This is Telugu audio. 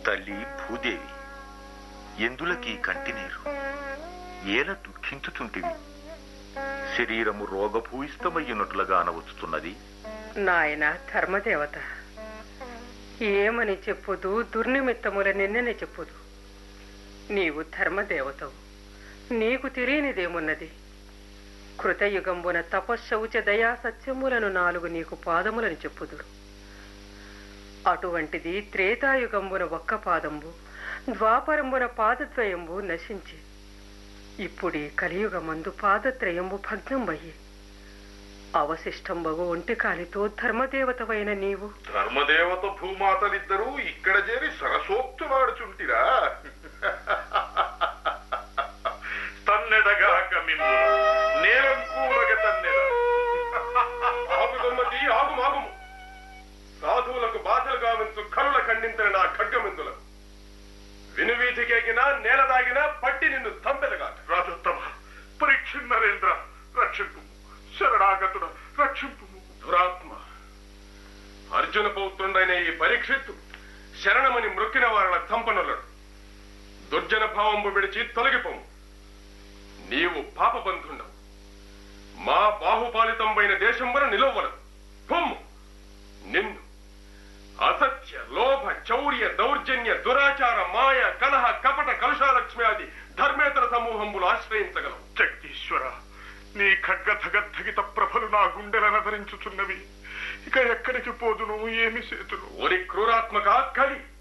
తల్లి భూదేవి ఎందులకి కంటినీరు ఏల దుఃఖించుచుంటివి శరీరము రోగభూయిష్టమయ్యున్నట్లుగా అనవచ్చుతున్నది నాయన ధర్మదేవత ఏమని చెప్పుదు దుర్నిమిత్తముల నిన్ననే చెప్పుదు నీవు ధర్మదేవతవు నీకు తెలియనిదేమున్నది కృతయుగంబున తపశ్శౌచ దయా సత్యములను నాలుగు నీకు పాదములని చెప్పుదురు అటువంటిది త్రేతాయుగంబున ఒక్క పాదంబు ద్వాపరంబున పాదద్వయంబు నశించి ఇప్పుడీ కలియుగమందు పాదత్రయంబు భగ్నంబయ్యి అవశిష్టంబగు ఒంటి కాలితో ధర్మదేవతవైన నీవు ధర్మదేవత భూమాతలిద్దరూ ఇక్కడ చేరి సరసోక్తులాడుచుంటిరా తన్నెదగాక మిమ్ము నేలంకూలగ తన్నెద ఆగు గమ్మతి ఆగు మాగుము సాధువులకు బాధలు గావించు కనుల ఖండించిన నా ఖడ్గమిందులకు వినువీధికెగినా నేల దాగినా పట్టి నిన్ను తంపెదగాక రాజోత్తమ పరీక్ష నరేంద్ర రక్షింపు శరణాగతుడ రక్షింపు దురాత్మ అర్జున పౌత్రుడైన ఈ పరీక్షిత్తు శరణమని మృక్కిన వారిన తంపనులడు దుర్జన భావంబు విడిచి తొలగిపోము నీవు పాపబంధుండవు మా బాహుపాలితంపైన దేశంబర నిలవలదు పొమ్ము నిన్ను అసత్య లోభ చౌర్య దౌర్జన్య దురాచార మాయ కలహ కపట కలుషాలక్ష్మి ధర్మేతర సమూహంబులు ఆశ్రయించగలవు జగదీశ్వర నీ ఖడ్గధగద్ధగిత ప్రభలు నా గుండెలనధరించుచున్నవి ఇక ఎక్కడికి పోదును ఏమి సేతును ఒరి క్రూరాత్మక కలి